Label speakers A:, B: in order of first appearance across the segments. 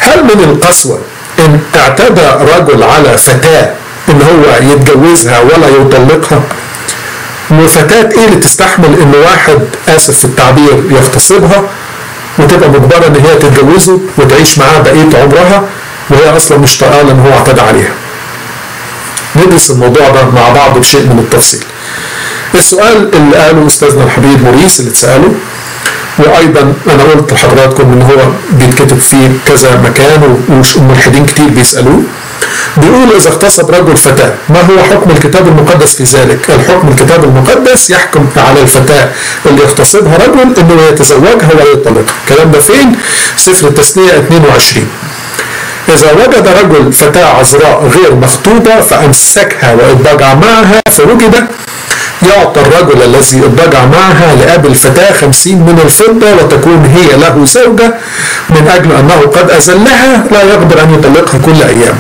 A: هل من القسوة إن اعتدى رجل على فتاة إن هو يتجوزها ولا يطلقها وفتاة إيه اللي تستحمل إن واحد آسف في التعبير يغتصبها وتبقى مجبرة إن هي تتجوزه وتعيش معاه بقية عمرها وهي أصلا مش طايقة إن هو اعتدى عليها. ندرس الموضوع ده مع بعض بشيء من التفصيل. السؤال اللي قاله أستاذنا الحبيب موريس اللي اتسأله وايضا انا قلت لحضراتكم ان هو بيتكتب في كذا مكان وملحدين كتير بيسالوه بيقول اذا اغتصب رجل فتاه ما هو حكم الكتاب المقدس في ذلك؟ الحكم الكتاب المقدس يحكم على الفتاه اللي يغتصبها رجل انه يتزوجها ولا يطلقها، الكلام ده فين؟ سفر التثنيه 22 إذا وجد رجل فتاة عذراء غير مخطوبة فأمسكها وإضطجع معها فوجد يعطى الرجل الذي اضطجع معها لأب الفتاة خمسين من الفضة وتكون هي له زوجة من أجل أنه قد أذلها لا يقدر أن يطلقها كل أيام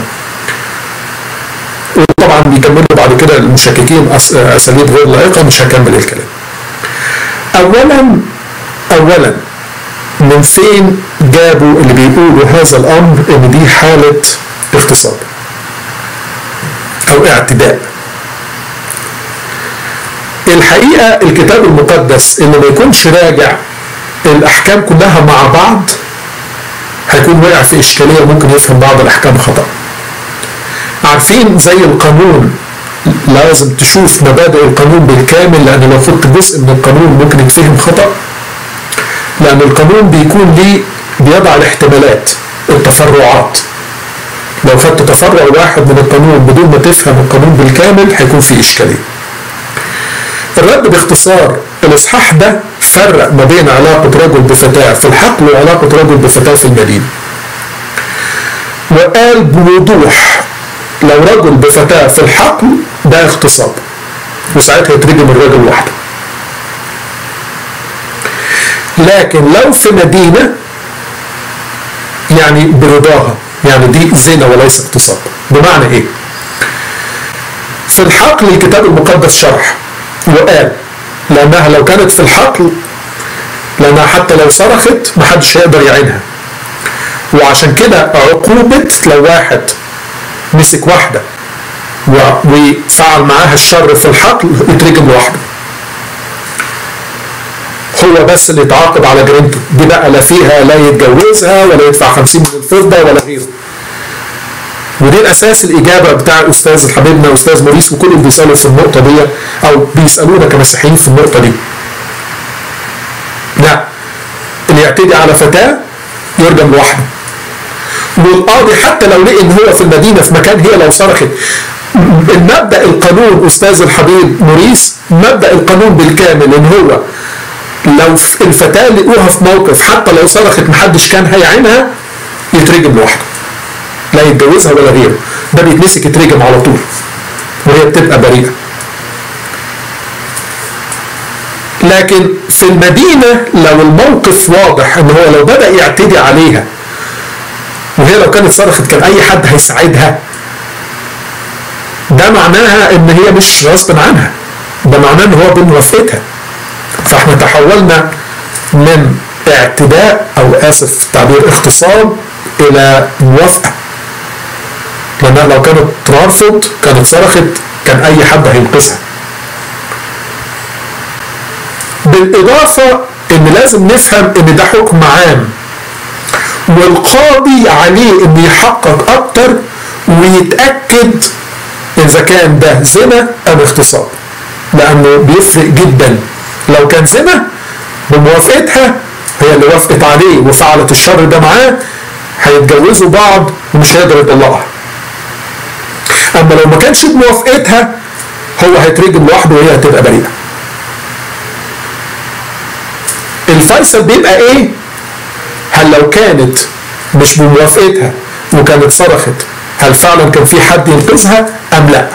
A: وطبعا بيكملوا بعد كده المشككين أساليب غير لائقة مش هكمل الكلام أولا أولا من فين جابوا اللي بيقولوا هذا الأمر إن دي حالة اغتصاب أو اعتداء الحقيقة الكتاب المقدس اللي ما يكونش راجع الأحكام كلها مع بعض هيكون واقع في إشكالية وممكن يفهم بعض الأحكام خطأ عارفين زي القانون لازم تشوف مبادئ القانون بالكامل لأن لو خدت جزء من القانون ممكن يتفهم خطأ لأن القانون بيكون ليه بيضع الاحتمالات التفرعات لو خدت تفرع واحد من القانون بدون ما تفهم القانون بالكامل هيكون في إشكالية الرد باختصار الاصحاح ده فرق ما بين علاقة رجل بفتاة في الحقل وعلاقة رجل بفتاة في المدينة. وقال بوضوح لو رجل بفتاة في الحقل ده اغتصاب وساعتها يترجم الرجل وحده. لكن لو في مدينة يعني برضاها يعني دي زنا وليس اغتصاب بمعنى ايه؟ في الحقل الكتاب المقدس شرح وقال لأنها لو كانت في الحقل لأنها حتى لو صرخت محدش هيقدر يعينها وعشان كده عقوبة لو واحد مسك واحدة وفعل معاها الشر في الحقل يترجم لوحده هو بس اللي يتعاقب على جريمته دي بقى لا فيها لا يتجوزها ولا يدفع 50 من الفضة ولا غيره ودي الاساس الاجابه بتاع الاستاذ حبيبنا استاذ موريس وكل اللي بيسالوا في النقطه دي او بيسالونا كمسيحيين في النقطه دي. لا اللي يعتدي على فتاه يرجم لوحده. والقاضي حتى لو لقي ان هو في المدينه في مكان هي لو صرخت المبدا القانون استاذ الحبيب موريس مبدا القانون بالكامل ان هو لو الفتاه لقوها في موقف حتى لو صرخت محدش كان هيعينها يترجم لوحده. لا يتجوزها ولا غيره ده بيتمسك يترجم على طول وهي بتبقى بريئه لكن في المدينة لو الموقف واضح ان هو لو بدأ يعتدي عليها وهي لو كانت صرخت كان اي حد هيساعدها ده معناها ان هي مش غصب عنها ده معناه ان هو بموافقتها فاحنا تحولنا من اعتداء او اسف تعبير اغتصاب الى موافقه لانها لو كانت ترفض كانت صرخت كان اي حد هينقذها بالاضافه ان لازم نفهم ان ده حكم عام والقاضي عليه ان يحقق اكتر ويتاكد اذا كان ده زنا ام اغتصاب لانه بيفرق جدا لو كان زنا بموافقتها هي اللي وافقت عليه وفعلت الشر ده معاه هيتجوزوا بعض ومش هيقدر يطلقها اما لو ما كانش بموافقتها هو هيترجم لوحده وهي هتبقى بريئه الفيصل بيبقى ايه هل لو كانت مش بموافقتها وكانت صرخت هل فعلا كان في حد ينقذها ام لا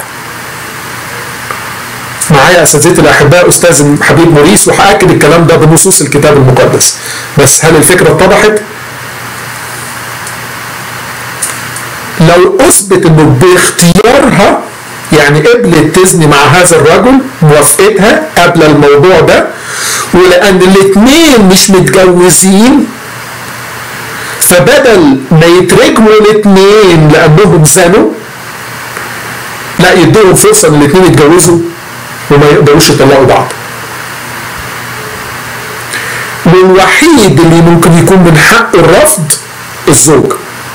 A: معايا اساتذتي الاحباء استاذ حبيب موريس وهاكد الكلام ده بنصوص الكتاب المقدس بس هل الفكره اتضحت لو اثبت انه باختيارها يعني قبلت تزني مع هذا الرجل موافقتها قبل الموضوع ده ولان الاثنين مش متجوزين فبدل ما يترجموا الاثنين لانهم زنوا لا يدوهم فرصه ان الاثنين يتجوزوا وما يقدروش يطلقوا بعض والوحيد اللي ممكن يكون من حقه الرفض الزوج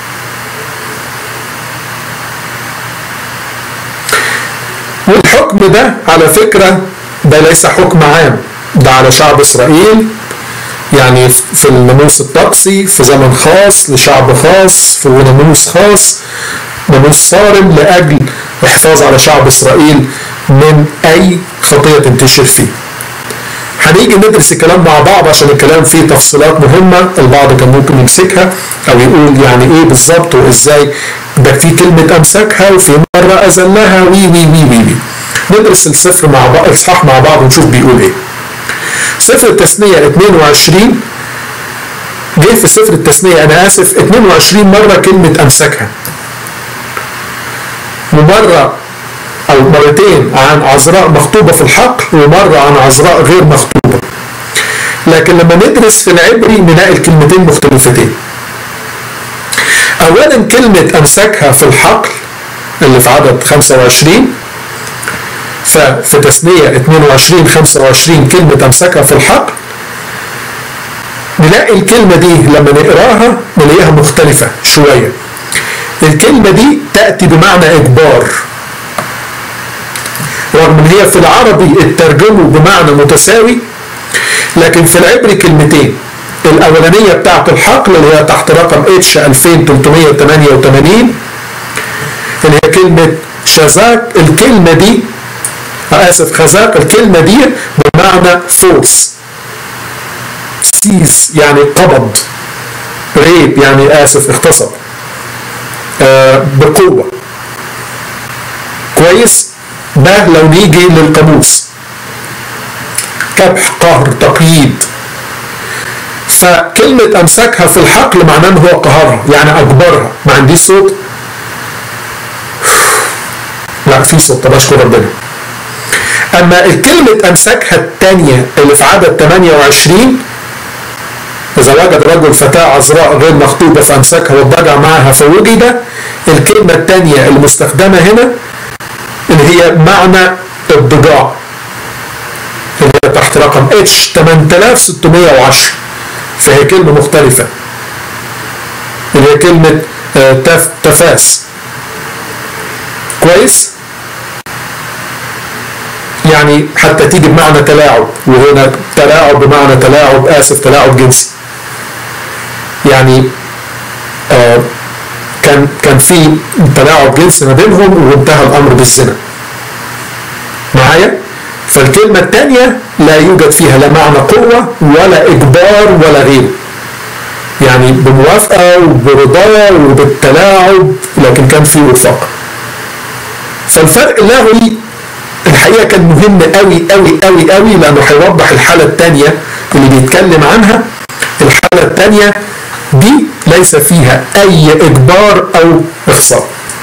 A: والحكم ده على فكرة ده ليس حكم عام ده على شعب إسرائيل يعني في الناموس الطقسي في زمن خاص لشعب خاص في ناموس خاص ناموس صارم لأجل الحفاظ على شعب إسرائيل من أي خطية تنتشر فيه هنيجي ندرس الكلام مع بعض عشان الكلام فيه تفصيلات مهمة البعض كان ممكن يمسكها أو يقول يعني إيه بالظبط وإزاي ده في كلمة أمسكها وفي مرة أزلها وي وي وي وي, وي. ندرس السفر مع بعض الإصحاح مع بعض ونشوف بيقول إيه سفر التثنية 22 جه في سفر التثنية أنا آسف 22 مرة كلمة أمسكها ومرة أو مرتين عن عذراء مخطوبة في الحقل ومرة عن عذراء غير مخطوبة لكن لما ندرس في العبري نلاقي الكلمتين مختلفتين أولا كلمة أمسكها في الحقل اللي في عدد 25 ففي تثنية 22 25 كلمة أمسكها في الحقل نلاقي الكلمة دي لما نقراها نلاقيها مختلفة شوية الكلمة دي تأتي بمعنى إجبار رغم ان هي في العربي اترجموا بمعنى متساوي لكن في العبري كلمتين الاولانيه بتاعت الحقل اللي هي تحت رقم اتش 2388 اللي هي كلمه شذاك الكلمه دي اسف خزاق الكلمه دي بمعنى فورس سيز يعني قبض ريب يعني اسف اغتصب آه بقوه كويس ده لو نيجي للقاموس كبح قهر تقييد فكلمة أمسكها في الحقل معناه إن هو قهرها يعني أجبرها ما عنديش صوت لا في صوت طب أشكر ربنا أما الكلمة أمسكها الثانية اللي في عدد 28 إذا وجد رجل فتاة عذراء غير مخطوبة فأمسكها واضطجع معها فوجد الكلمة الثانية المستخدمة هنا اللي هي معنى الضجاع اللي هي تحت رقم اتش 8610 فهي كلمة مختلفة اللي هي كلمة تف تفاس كويس يعني حتى تيجي بمعنى تلاعب وهنا تلاعب بمعنى تلاعب آسف تلاعب جنسي يعني آه كان كان في تلاعب جنسي ما بينهم وانتهى الامر بالزنا معايا فالكلمة الثانية لا يوجد فيها لا معنى قوة ولا إجبار ولا غيره يعني بموافقة وبرضا وبالتلاعب لكن كان في وفاق فالفرق اللغوي الحقيقة كان مهم قوي قوي قوي قوي لأنه هيوضح الحالة الثانية اللي بيتكلم عنها الحالة الثانية دي ليس فيها أي إجبار أو إخصار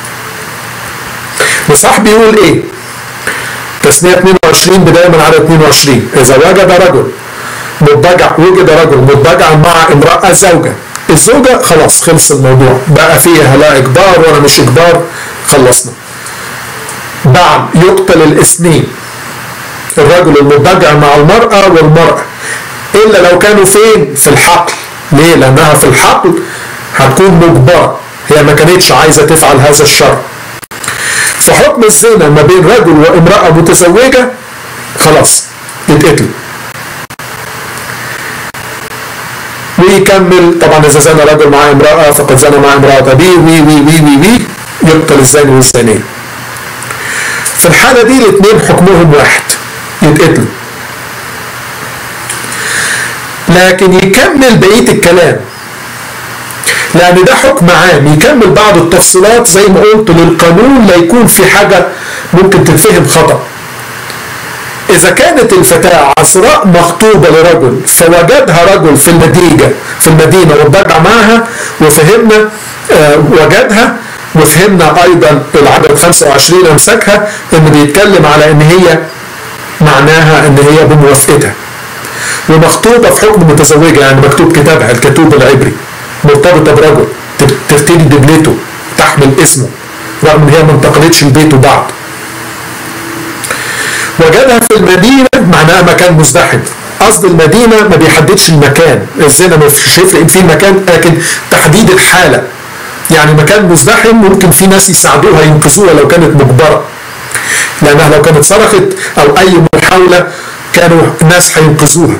A: وصح بيقول إيه تسمية 22 بداية من عدد 22 إذا وجد رجل مضجع وجد رجل مضجعا مع امرأة زوجة الزوجة خلاص خلص الموضوع بقى فيها لا إجبار ولا مش إجبار خلصنا بعد يقتل الاثنين الرجل المضجع مع المرأة والمرأة إلا لو كانوا فين في الحقل ليه لأنها في الحقل هتكون مجبرة هي ما كانتش عايزة تفعل هذا الشر فحكم الزنا ما بين رجل وامرأة متزوجة خلاص يتقتل ويكمل طبعا إذا زنى رجل مع امرأة فقد زنى مع امرأة أبيه وي وي وي وي وي يقتل الزاني والزانية في الحالة دي الاثنين حكمهم واحد يتقتلوا لكن يكمل بقية الكلام لأن ده حكم عام يكمل بعض التفصيلات زي ما قلت للقانون لا يكون في حاجة ممكن تتفهم خطأ إذا كانت الفتاة عذراء مخطوبة لرجل فوجدها رجل في المدينة في المدينة وضجع معها وفهمنا آه وجدها وفهمنا أيضا العدد 25 أمسكها إن بيتكلم على إن هي معناها إن هي بموافقتها ومخطوبة في حكم متزوجة يعني مكتوب كتابها الكتوب العبري مرتبطة برجل ترتدي دبلته تحمل اسمه رغم ان هي ما انتقلتش لبيته بعد وجدها في المدينة معناها مكان مزدحم قصد المدينة ما بيحددش المكان الزنا مش هيفرق فيه المكان لكن تحديد الحالة يعني مكان مزدحم ممكن في ناس يساعدوها ينقذوها لو كانت مجبرة لأنها لو كانت صرخت أو أي محاولة كانوا الناس هينقذوها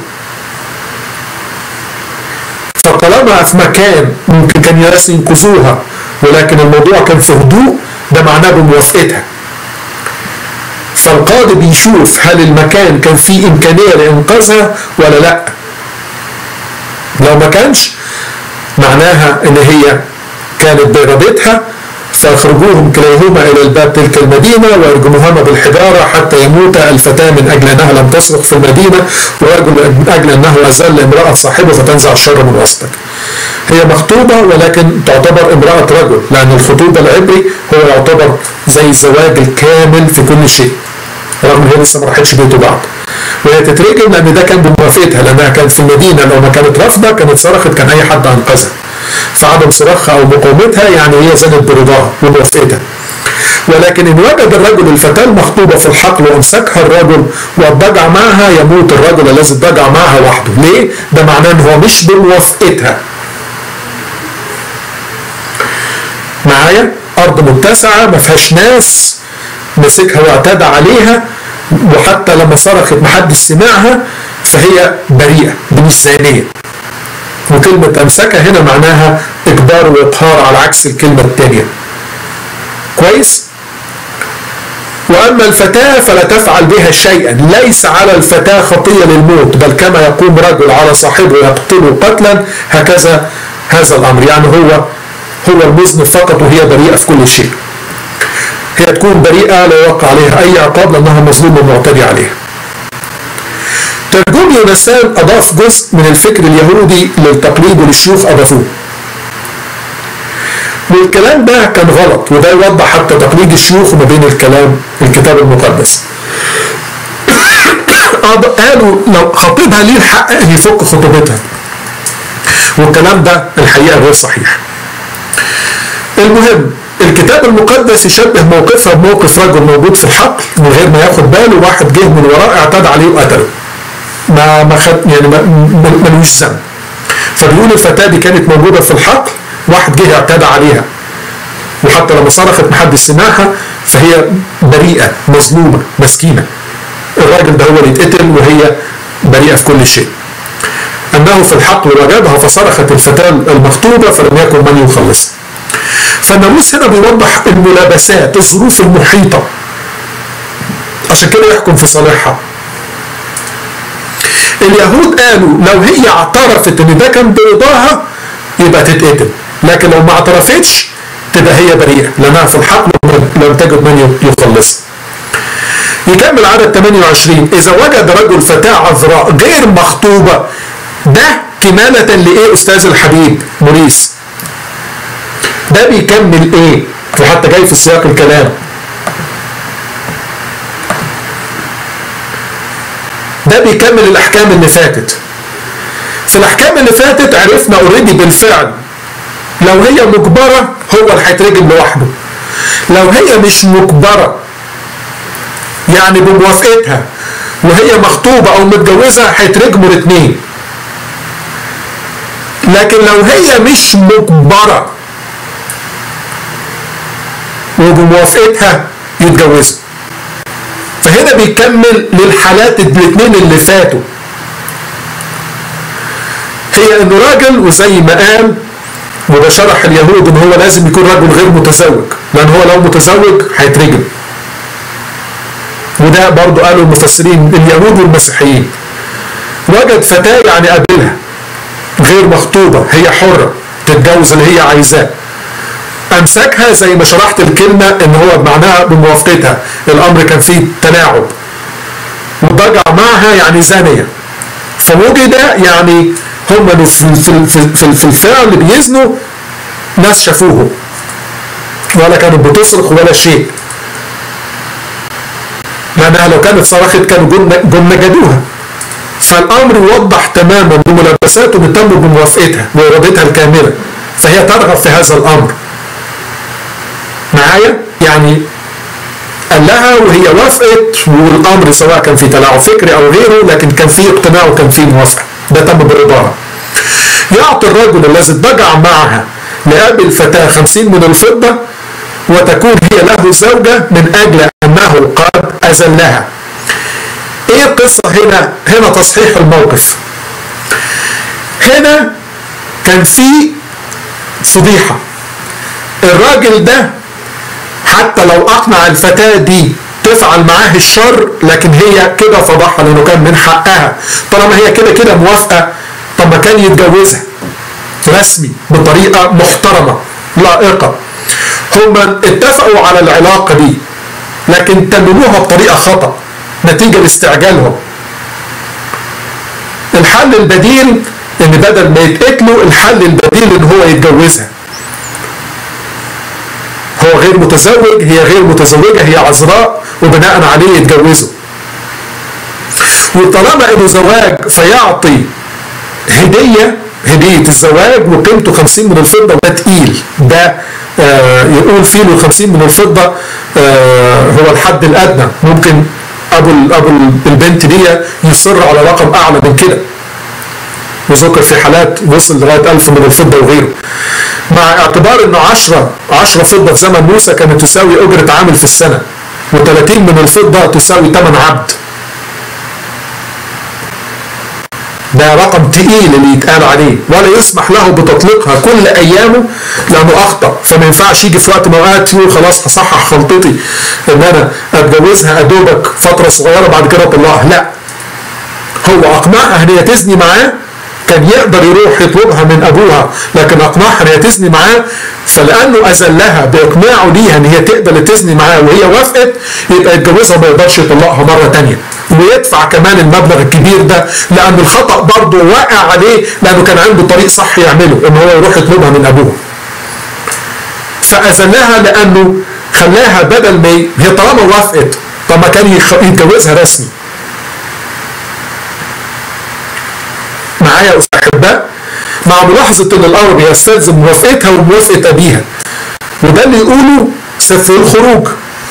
A: فطالما في مكان ممكن كان ناس ينقذوها ولكن الموضوع كان في هدوء ده معناه بموافقتها فالقاضي بيشوف هل المكان كان فيه إمكانية لإنقاذها ولا لأ لو ما كانش معناها إن هي كانت بإرادتها فيخرجوهم كليهما إلى الباب تلك المدينة ويرجموهما بالحجارة حتى يموت الفتاة من أجل أنها لم تصرخ في المدينة والرجل من أجل أنه أذل امرأة صاحبه فتنزع الشر من وسطك هي مخطوبة ولكن تعتبر امرأة رجل لأن الخطوبة العبري هو يعتبر زي الزواج الكامل في كل شيء رغم ان هي لسه ما راحتش بيته بعد وهي تترجم لان ده كان بموافقتها لانها كانت في المدينه لو ما كانت رافضه كانت صرخت كان اي حد انقذها فعدم صراخها او مقاومتها يعني هي زنت برضاها وموافقتها ولكن ان وجد الرجل الفتاه المخطوبه في الحقل وامسكها الرجل واضطجع معها يموت الرجل الذي اضطجع معها وحده ليه؟ ده معناه ان هو مش بموافقتها معايا ارض متسعه ما فيهاش ناس مسكها واعتدى عليها وحتى لما صرخت محدش سمعها فهي بريئة دي مش زانية وكلمة أمسكها هنا معناها إجبار وإقهار على عكس الكلمة الثانية كويس وأما الفتاة فلا تفعل بها شيئا ليس على الفتاة خطية للموت بل كما يقوم رجل على صاحبه يقتله قتلا هكذا هذا الأمر يعني هو هو المذنب فقط وهي بريئة في كل شيء هي تكون بريئة لا يوقع عليها أي عقاب لأنها مظلومة ومعتدي عليها ترجم يونسان أضاف جزء من الفكر اليهودي للتقليد وللشيوخ أضافوه والكلام ده كان غلط وده يوضح حتى تقليد الشيوخ ما بين الكلام الكتاب المقدس قالوا لو خطيبها ليه الحق ان يفك خطوبتها والكلام ده الحقيقه غير صحيح المهم الكتاب المقدس يشبه موقفها بموقف رجل موجود في الحقل من غير ما ياخد باله واحد جه من وراه اعتدى عليه وقتله ما ما خد يعني ما ملوش ذنب فبيقول الفتاه دي كانت موجوده في الحقل واحد جه اعتدى عليها وحتى لما صرخت محدش سمعها فهي بريئه مظلومه مسكينه الراجل ده هو اللي اتقتل وهي بريئه في كل شيء انه في الحقل وجدها فصرخت الفتاه المخطوبه فلم يكن من يخلصها فالناموس هنا بيوضح الملابسات الظروف المحيطة عشان كده يحكم في صالحها اليهود قالوا لو هي اعترفت ان ده كان برضاها يبقى تتقتل لكن لو ما اعترفتش تبقى هي بريئة لانها في الحقل لم تجد من يخلصها يكمل عدد 28 اذا وجد رجل فتاة عذراء غير مخطوبة ده كمالة لايه استاذ الحبيب موريس ده بيكمل ايه وحتى جاي في سياق الكلام ده بيكمل الاحكام اللي فاتت في الاحكام اللي فاتت عرفنا اوريدي بالفعل لو هي مجبرة هو اللي هيترجم لوحده لو هي مش مجبرة يعني بموافقتها وهي مخطوبة او متجوزة هيترجموا الاثنين لكن لو هي مش مجبره وبموافقتها يتجوزوا فهنا بيكمل للحالات الاثنين اللي فاتوا هي انه راجل وزي ما قال وده شرح اليهود ان هو لازم يكون رجل غير متزوج لان هو لو متزوج هيترجم وده برضو قالوا المفسرين اليهود والمسيحيين وجد فتاة يعني قابلها غير مخطوبة هي حرة تتجوز اللي هي عايزاه امسكها زي ما شرحت الكلمة ان هو معناها بموافقتها الامر كان فيه تلاعب وضجع معها يعني زانية فوجد يعني هم في, في, في, في الفعل بيزنوا ناس شافوهم ولا كانت بتصرخ ولا شيء لانها لو كانت صرخت كانوا جن جدوها فالامر يوضح تماما ان ملابساته بتتم بموافقتها وارادتها الكامله فهي ترغب في هذا الامر معايا يعني قال لها وهي وافقت والامر سواء كان في تلاعب فكري او غيره لكن كان في اقتناع وكان في موافقه ده تم برضاها يعطي الرجل الذي اضطجع معها لأبي الفتاة خمسين من الفضة وتكون هي له زوجة من أجل أنه قد أذلها إيه القصة هنا هنا تصحيح الموقف هنا كان في فضيحة الراجل ده حتى لو أقنع الفتاة دي تفعل معاه الشر لكن هي كده فضحها لأنه كان من حقها طالما هي كده كده موافقة طب ما كان يتجوزها رسمي بطريقة محترمة لائقة هم اتفقوا على العلاقة دي لكن تمموها بطريقة خطأ نتيجة لاستعجالهم الحل البديل ان بدل ما يتقتلوا الحل البديل ان هو يتجوزها هو غير متزوج هي غير متزوجة هي عذراء وبناء عليه يتجوزوا وطالما انه زواج فيعطي هدية هدية الزواج وقيمته 50 من الفضة وده تقيل ده آه يقول فيه له 50 من الفضة آه هو الحد الأدنى ممكن أبو أبو البنت دي يصر على رقم أعلى من كده وذكر في حالات وصل لغاية 1000 من الفضة وغيره مع اعتبار انه 10 10 فضة في زمن موسى كانت تساوي أجرة عامل في السنة و30 من الفضة تساوي ثمن عبد ده رقم تقيل اللي يتقال عليه ولا يسمح له بتطليقها كل ايامه لانه اخطا فما ينفعش يجي في وقت من الاوقات يقول خلاص هصحح خلطتي ان انا اتجوزها ادوبك فتره صغيره بعد كده اطلقها لا هو اقنعها ان هي تزني معاه كان يقدر يروح يطلبها من ابوها لكن اقنعها ان هي تزني معاه فلانه اذلها باقناعه ليها ان هي تقبل تزني معاه وهي وافقت يبقى يتجوزها ما يقدرش يطلقها مره ثانيه ويدفع كمان المبلغ الكبير ده لان الخطا برضه واقع عليه لانه كان عنده طريق صح يعمله ان هو يروح يطلبها من ابوها فاذلها لانه خلاها بدل ما هي طالما وافقت طب ما كان يتجوزها رسمي معايا يا احباء مع ملاحظه ان الامر بيستلزم موافقتها وموافقه ابيها وده اللي يقوله سفر الخروج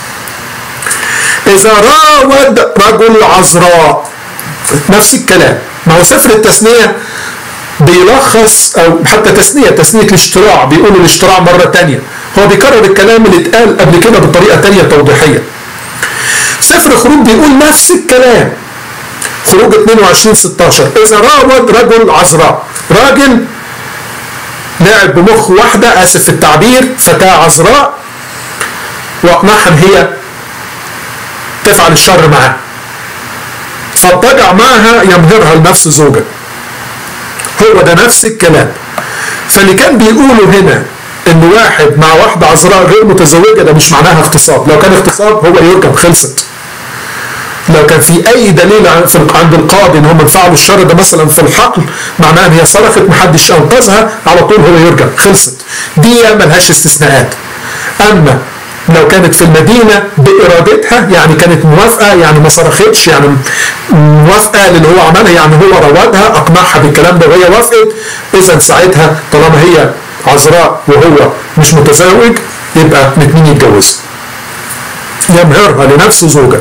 A: إذا راود رجل عذراء نفس الكلام ما هو سفر التثنية بيلخص أو حتى تثنية تثنية الاشتراع بيقولوا الاشتراع مرة تانية هو بيكرر الكلام اللي اتقال قبل كده بطريقة تانية توضيحية سفر خروج بيقول نفس الكلام خروج 22 16 إذا راود رجل عذراء راجل لاعب بمخ واحدة آسف في التعبير فتاة عذراء وأقنعها إن هي تفعل الشر معاه فاضطجع معها يمهرها لنفس زوجة هو ده نفس الكلام فاللي كان بيقوله هنا ان واحد مع واحدة عذراء غير متزوجة ده مش معناها اغتصاب لو كان اغتصاب هو يرجم خلصت لو كان في اي دليل عند القاضي ان هم فعلوا الشر ده مثلا في الحقل معناه ان هي صرخت محدش انقذها على طول هو يرجم خلصت دي ملهاش استثناءات اما لو كانت في المدينة بإرادتها يعني كانت موافقة يعني ما صرختش يعني موافقة للي هو عملها يعني هو روادها أقنعها بالكلام ده وهي وافقت إذا ساعتها طالما هي عذراء وهو مش متزوج يبقى الاثنين يتجوزوا يمهرها لنفس زوجة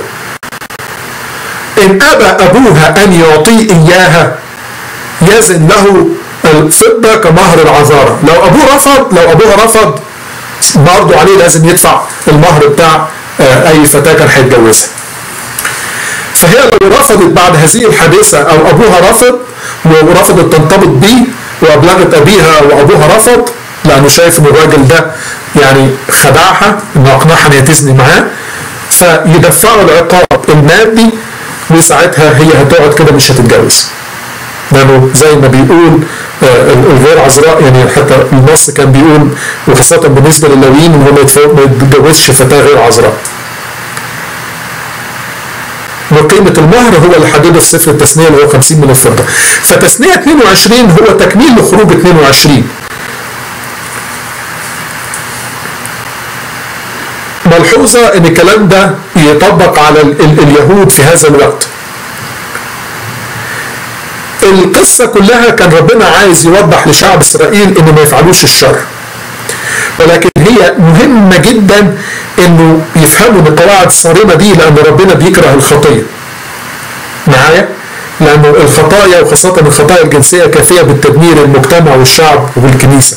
A: إن أبى أبوها أن يعطيه إياها يزن له الفضة كمهر العذارة لو أبوه رفض لو أبوها رفض برضه عليه لازم يدفع المهر بتاع اي فتاه كان هيتجوزها. فهي لو رفضت بعد هذه الحادثه او ابوها رفض ورفضت تنطبق بيه وابلغت ابيها وابوها رفض لانه شايف ان الراجل ده يعني خدعها انه اقنعها ان هي تزني معاه فيدفعوا العقاب المادي وساعتها هي هتقعد كده مش هتتجوز. لانه زي ما بيقول الغير عذراء يعني حتى النص كان بيقول وخاصة بالنسبة للاويين ان هو ما يتجوزش فتاة غير عذراء. وقيمة المهر هو اللي حدده في سفر التثنية اللي هو 50 من الفضة. فتثنية 22 هو تكميل لخروج 22. ملحوظة ان الكلام ده يطبق على ال ال اليهود في هذا الوقت. القصة كلها كان ربنا عايز يوضح لشعب إسرائيل إن ما يفعلوش الشر ولكن هي مهمة جدا إنه يفهموا القواعد الصارمة دي لأن ربنا بيكره الخطية معايا؟ لأنه الخطايا وخاصة الخطايا الجنسية كافية بالتدمير المجتمع والشعب والكنيسة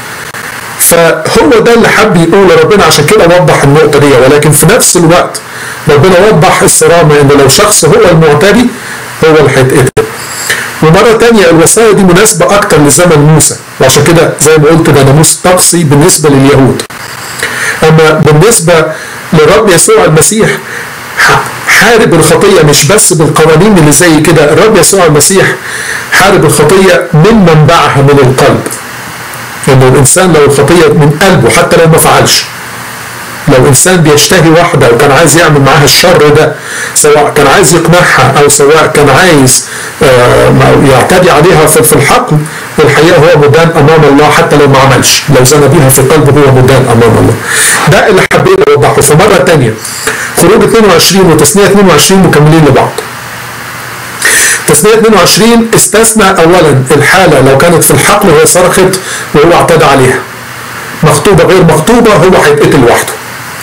A: فهو ده اللي حب يقوله ربنا عشان كده وضح النقطة دي ولكن في نفس الوقت ربنا وضح الصرامة إن لو شخص هو المعتدي هو اللي هيتقتل ومرة تانية الوصايا دي مناسبة أكتر لزمن موسى وعشان كده زي ما قلت ده ناموس طقسي بالنسبة لليهود أما بالنسبة لرب يسوع المسيح حارب الخطية مش بس بالقوانين اللي زي كده الرب يسوع المسيح حارب الخطية من منبعها من القلب انه الانسان لو الخطيه من قلبه حتى لو ما فعلش لو انسان بيشتهي واحده وكان عايز يعمل معاها الشر ده سواء كان عايز يقنعها او سواء كان عايز يعتدي عليها في الحقل الحقيقه هو مدان امام الله حتى لو ما عملش لو زنى بيها في قلبه هو مدان امام الله ده اللي حبيت اوضحه فمره تانية خروج 22 وتسنيه 22 مكملين لبعض تسمية 22 استثنى اولا الحاله لو كانت في الحقل وهي صرخت وهو اعتدى عليها مخطوبه غير مخطوبه هو هيتقتل لوحده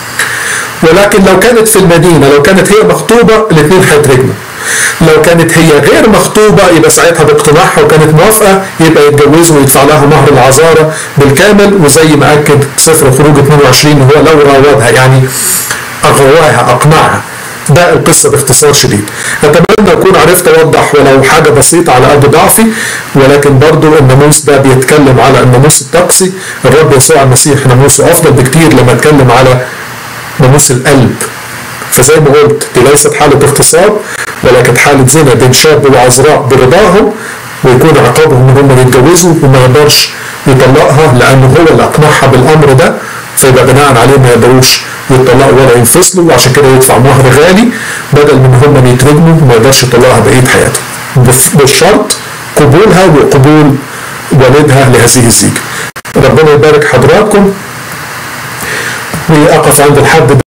A: ولكن لو كانت في المدينه لو كانت هي مخطوبه الاثنين هيترجموا لو كانت هي غير مخطوبه يبقى ساعتها باقتناعها وكانت موافقه يبقى يتجوزوا ويدفع لها مهر العذاره بالكامل وزي ما اكد سفر خروج 22 هو لو راودها يعني اغواها اقنعها ده القصة باختصار شديد أتمنى أكون عرفت أوضح ولو حاجة بسيطة على قد ضعفي ولكن برضو الناموس ده بيتكلم على الناموس الطقسي الرب يسوع المسيح ناموسه أفضل بكتير لما اتكلم على ناموس القلب فزي ما قلت دي ليست حالة اغتصاب ولكن حالة زنا بين شاب وعذراء برضاهم ويكون عقابهم ان هم يتجوزوا وما يقدرش يطلقها لانه هو اللي اقنعها بالامر ده فيبقى بناء عليه ما يقدروش يطلقوا ولا ينفصلوا وعشان كده يدفع مهر غالي بدل من هم يترجموا وما يقدرش يطلقها بقيه حياته بالشرط قبولها وقبول والدها لهذه الزيجه ربنا يبارك حضراتكم واقف عند الحد